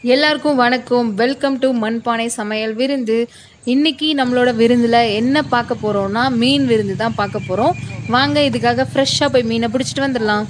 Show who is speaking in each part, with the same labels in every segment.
Speaker 1: எல்லாருக்கும் வணக்கம் welcome to மண்பானை சமையல் விருந்து இன்னைக்கு நம்மளோட விருந்தில் என்ன பார்க்க போகிறோம்னா மீன் விருந்து தான் பார்க்க போகிறோம் வாங்க இதுக்காக ஃப்ரெஷ்ஷாக போய் மீனை பிடிச்சிட்டு வந்துடலாம்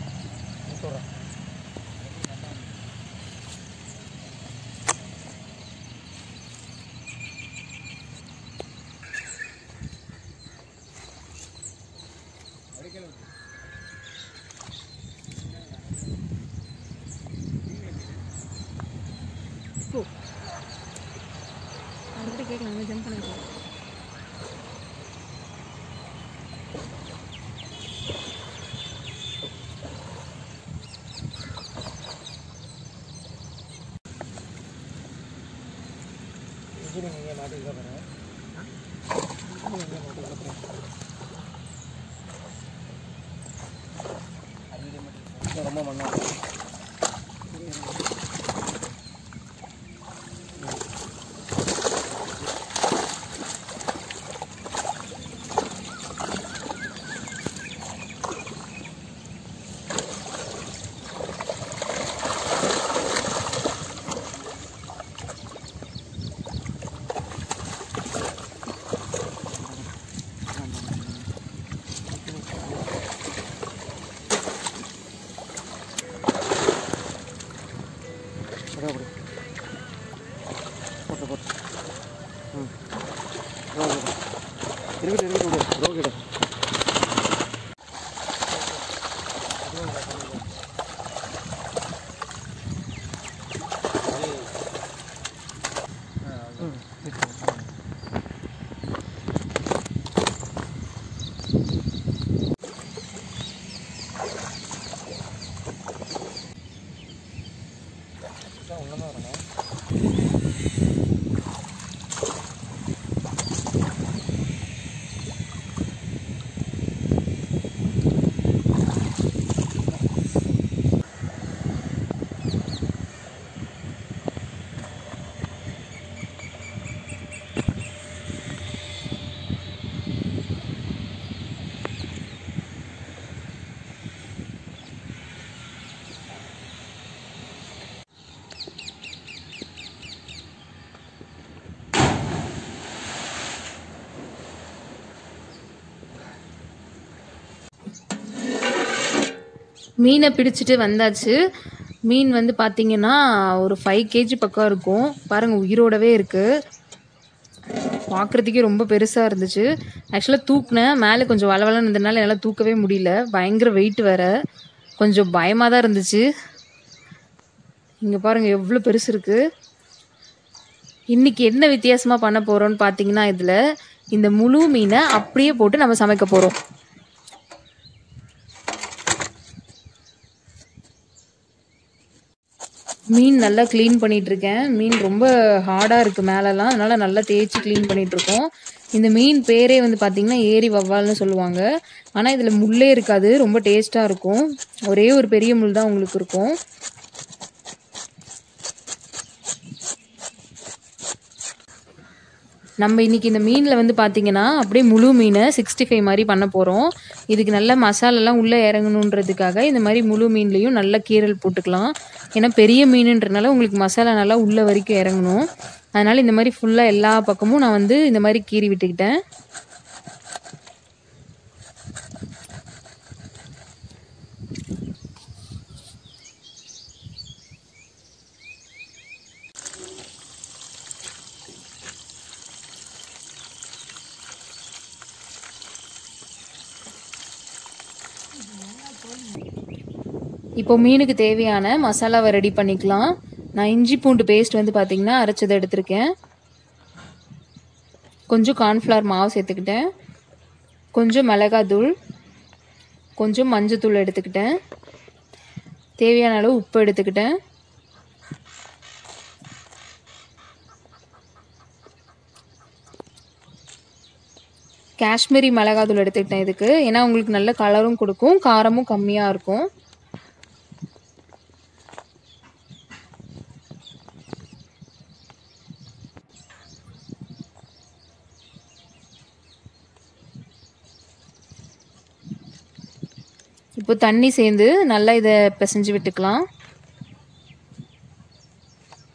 Speaker 2: ரொம்ப மண்ணா அப்படியே அப்படி போட்டு போட்டு ம் இருக்கட்டும் இருக்கட்டும் விடு ரோகிட்ட
Speaker 1: மீனை பிடிச்சிட்டு வந்தாச்சு மீன் வந்து பார்த்தீங்கன்னா ஒரு ஃபைவ் கேஜி பக்கம் இருக்கும் பாருங்கள் உயிரோடவே இருக்குது பார்க்குறதுக்கே ரொம்ப பெருசாக இருந்துச்சு ஆக்சுவலாக தூக்குனேன் மேலே கொஞ்சம் வளவலன்னு இருந்ததுனால என்னால் தூக்கவே முடியல பயங்கர வெயிட் வேற கொஞ்சம் பயமாக தான் இருந்துச்சு இங்கே பாருங்கள் எவ்வளோ பெருசு இருக்குது இன்னைக்கு என்ன வித்தியாசமாக பண்ண போகிறோம்னு பார்த்தீங்கன்னா இதில் இந்த முழு மீனை அப்படியே போட்டு நம்ம சமைக்க போகிறோம் மீன் நல்லா க்ளீன் பண்ணிட்டு இருக்கேன் மீன் ரொம்ப ஹார்டாக இருக்குது மேலெல்லாம் அதனால நல்லா தேய்ச்சி க்ளீன் பண்ணிட்டு இருக்கோம் இந்த மீன் பேரே வந்து பார்த்தீங்கன்னா ஏரி வவ்வால்னு சொல்லுவாங்க ஆனால் இதில் முள்ளே இருக்காது ரொம்ப டேஸ்ட்டாக இருக்கும் ஒரே ஒரு பெரிய முள் தான் உங்களுக்கு இருக்கும் நம்ம இன்னைக்கு இந்த மீனில் வந்து பார்த்தீங்கன்னா அப்படியே முழு மீனை சிக்ஸ்டி ஃபைவ் மாதிரி பண்ண போகிறோம் இதுக்கு நல்ல மசாலாலாம் உள்ளே இறங்கணுன்றதுக்காக இந்த மாதிரி முழு மீன்லேயும் நல்ல கீரல் போட்டுக்கலாம் ஏன்னா பெரிய மீனுன்றனால உங்களுக்கு மசாலா நல்லா உள்ள வரைக்கும் இறங்கணும் அதனால் இந்த மாதிரி ஃபுல்லாக எல்லா பக்கமும் நான் வந்து இந்த மாதிரி கீறி விட்டுக்கிட்டேன் இப்போ மீனுக்கு தேவையான மசாலாவை ரெடி பண்ணிக்கலாம் நான் இஞ்சி பூண்டு பேஸ்ட் வந்து பார்த்தீங்கன்னா அரைச்சதை எடுத்திருக்கேன் கொஞ்சம் கார்ன்ஃப்ளவர் மாவு சேர்த்துக்கிட்டேன் கொஞ்சம் மிளகாத்தூள் கொஞ்சம் மஞ்சத்தூள் எடுத்துக்கிட்டேன் தேவையான அளவு உப்பு எடுத்துக்கிட்டேன் காஷ்மீரி மிளகாத்தூள் எடுத்துக்கிட்டேன் இதுக்கு ஏன்னா உங்களுக்கு நல்ல கலரும் கொடுக்கும் காரமும் கம்மியாக இருக்கும் இப்போ தண்ணி சேர்ந்து நல்லா இதை பிசைஞ்சு விட்டுக்கலாம்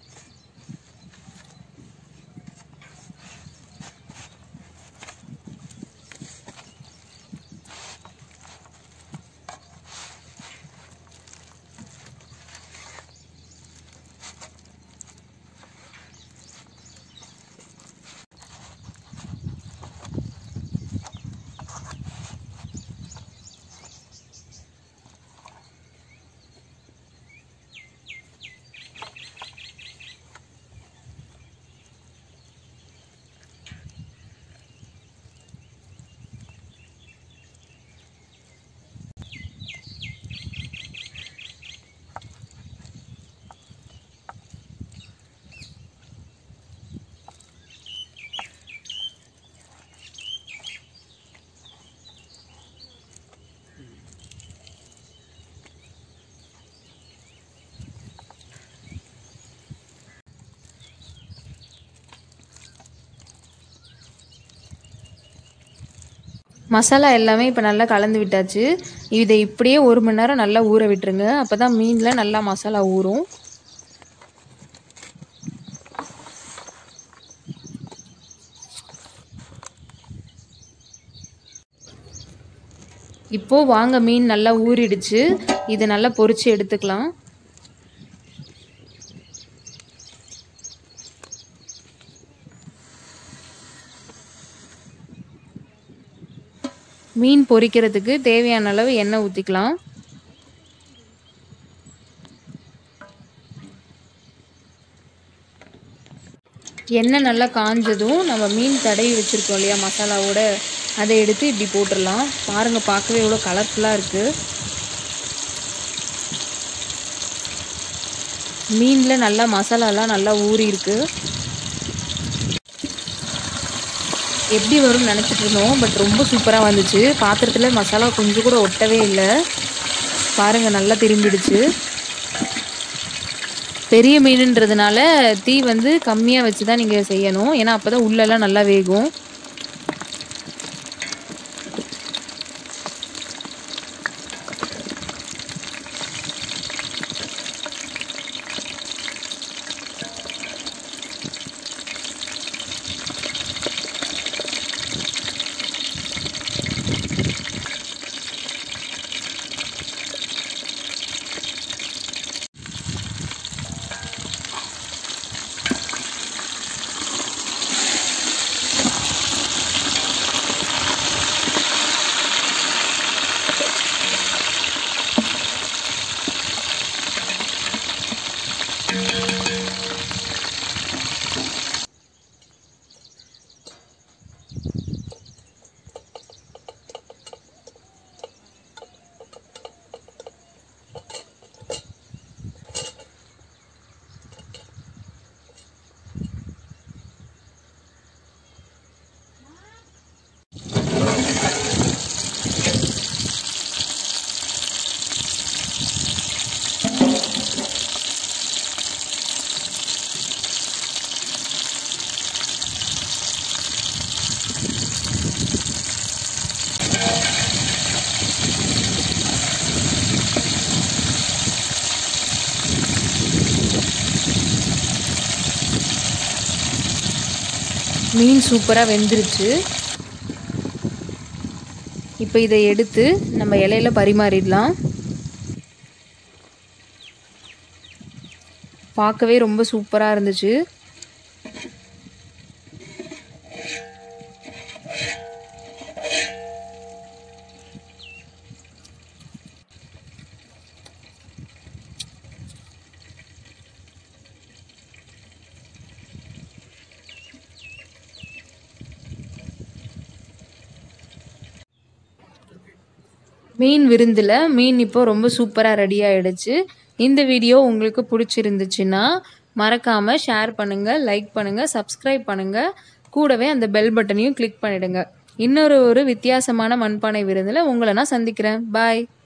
Speaker 1: மசாலா எல்லாமே இப்போ நல்லா கலந்து விட்டாச்சு இதை இப்படியே ஒரு மணி நேரம் நல்லா ஊற விட்டுருங்க அப்போ தான் மீனில் நல்லா மசாலா ஊறும் இப்போ வாங்க மீன் நல்லா ஊறிடுச்சு இதை நல்லா பொரிச்சு எடுத்துக்கலாம் மீன் பொரிக்கிறதுக்கு தேவையான அளவு எண்ணெய் ஊற்றிக்கலாம் எண்ணெய் நல்லா காஞ்சதும் நம்ம மீன் தடவி வச்சுருக்கோம் இல்லையா மசாலாவோட அதை எடுத்து இப்படி போட்டுடலாம் பாருங்கள் பார்க்கவே எவ்வளோ கலர்ஃபுல்லாக இருக்குது மீனில் நல்லா மசாலாலாம் நல்லா ஊறி இருக்கு எப்படி வரும்னு நினச்சிட்டு இருந்தோம் பட் ரொம்ப சூப்பராக வந்துச்சு பாத்திரத்தில் மசாலா கொஞ்சம் கூட ஒட்டவே இல்லை பாருங்கள் நல்லா திரும்பிடுச்சு பெரிய மீனுன்றதுனால தீ வந்து கம்மியாக வச்சு தான் நீங்கள் செய்யணும் ஏன்னா அப்போ தான் உள்ளெல்லாம் நல்லா வேகும் மீன் சூப்பராக வெந்துருச்சு இப்போ இதை எடுத்து நம்ம இலையில பரிமாறிடலாம் பார்க்கவே ரொம்ப சூப்பராக இருந்துச்சு மீன் விருந்தில் மீன் இப்போ ரொம்ப சூப்பராக ரெடி ஆயிடுச்சு இந்த வீடியோ உங்களுக்கு பிடிச்சிருந்துச்சுன்னா மறக்காமல் ஷேர் பண்ணுங்கள் லைக் பண்ணுங்கள் சப்ஸ்கிரைப் பண்ணுங்கள் கூடவே அந்த பெல் பட்டனையும் கிளிக் பண்ணிடுங்க இன்னொரு ஒரு வித்தியாசமான மண்பானை விருந்தில் உங்களை நான் சந்திக்கிறேன் பாய்